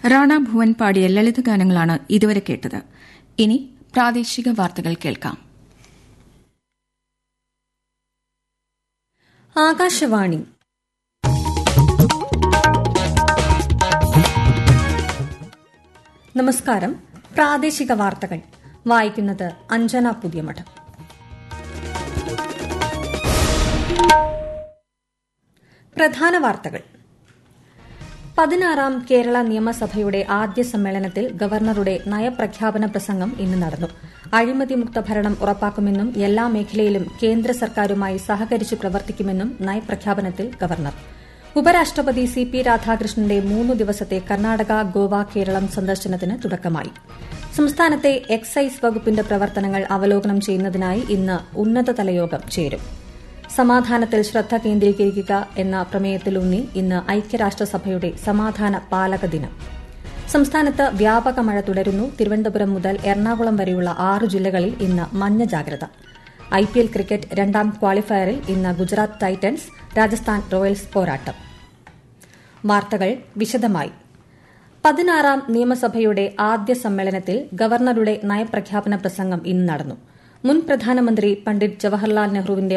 റാണ ഭുവൻ പാടിയ ലളിതഗാനങ്ങളാണ് ഇതുവരെ കേട്ടത് ഇനി പ്രാദേശിക വാർത്തകൾ കേൾക്കാം ആകാശവാണി നമസ്കാരം പ്രാദേശിക വാർത്തകൾ വായിക്കുന്നത് അഞ്ജന പുതിയമഠം പ്രധാന വാർത്തകൾ പതിനാറാം കേരള നിയമസഭയുടെ ആദ്യ സമ്മേളനത്തിൽ ഗവർണറുടെ നയപ്രഖ്യാപന പ്രസംഗം ഇന്ന് നടന്നു അഴിമതിമുക്ത ഭരണം ഉറപ്പാക്കുമെന്നും എല്ലാ മേഖലയിലും കേന്ദ്ര സർക്കാരുമായി സഹകരിച്ച് പ്രവർത്തിക്കുമെന്നും നയപ്രഖ്യാപനത്തിൽ ഗവർണർ ഉപരാഷ്ട്രപതി സി പി രാധാകൃഷ്ണന്റെ മൂന്നു ദിവസത്തെ കർണാടക ഗോവ കേരളം സന്ദർശനത്തിന് തുടക്കമായി സംസ്ഥാനത്തെ എക്സൈസ് വകുപ്പിന്റെ പ്രവർത്തനങ്ങൾ അവലോകനം ചെയ്യുന്നതിനായി ഇന്ന് ഉന്നതതല യോഗം ചേരും സമാധാനത്തിൽ ശ്രദ്ധ കേന്ദ്രീകരിക്കുക എന്ന പ്രമേയത്തിലൂന്നി ഇന്ന് ഐക്യരാഷ്ട്രസഭയുടെ സമാധാന പാലക ദിനം സംസ്ഥാനത്ത് വ്യാപക മഴ തുടരുന്നു തിരുവനന്തപുരം മുതൽ എറണാകുളം വരെയുള്ള ആറ് ജില്ലകളിൽ ഇന്ന് മഞ്ഞ ജാഗ്രത ഐപിഎൽ ക്രിക്കറ്റ് രണ്ടാം ക്വാളിഫയറിൽ ഇന്ന് ഗുജറാത്ത് ടൈറ്റൻസ് രാജസ്ഥാൻ റോയൽസ് പോരാട്ടം വാർത്തകൾ വിശദമായി പതിനാറാം നിയമസഭയുടെ ആദ്യ സമ്മേളനത്തിൽ ഗവർണറുടെ നയപ്രഖ്യാപന പ്രസംഗം ഇന്ന് നടന്നു മുൻ പ്രധാനമന്ത്രി പണ്ഡിറ്റ് ജവഹർലാൽ നെഹ്റുവിന്റെ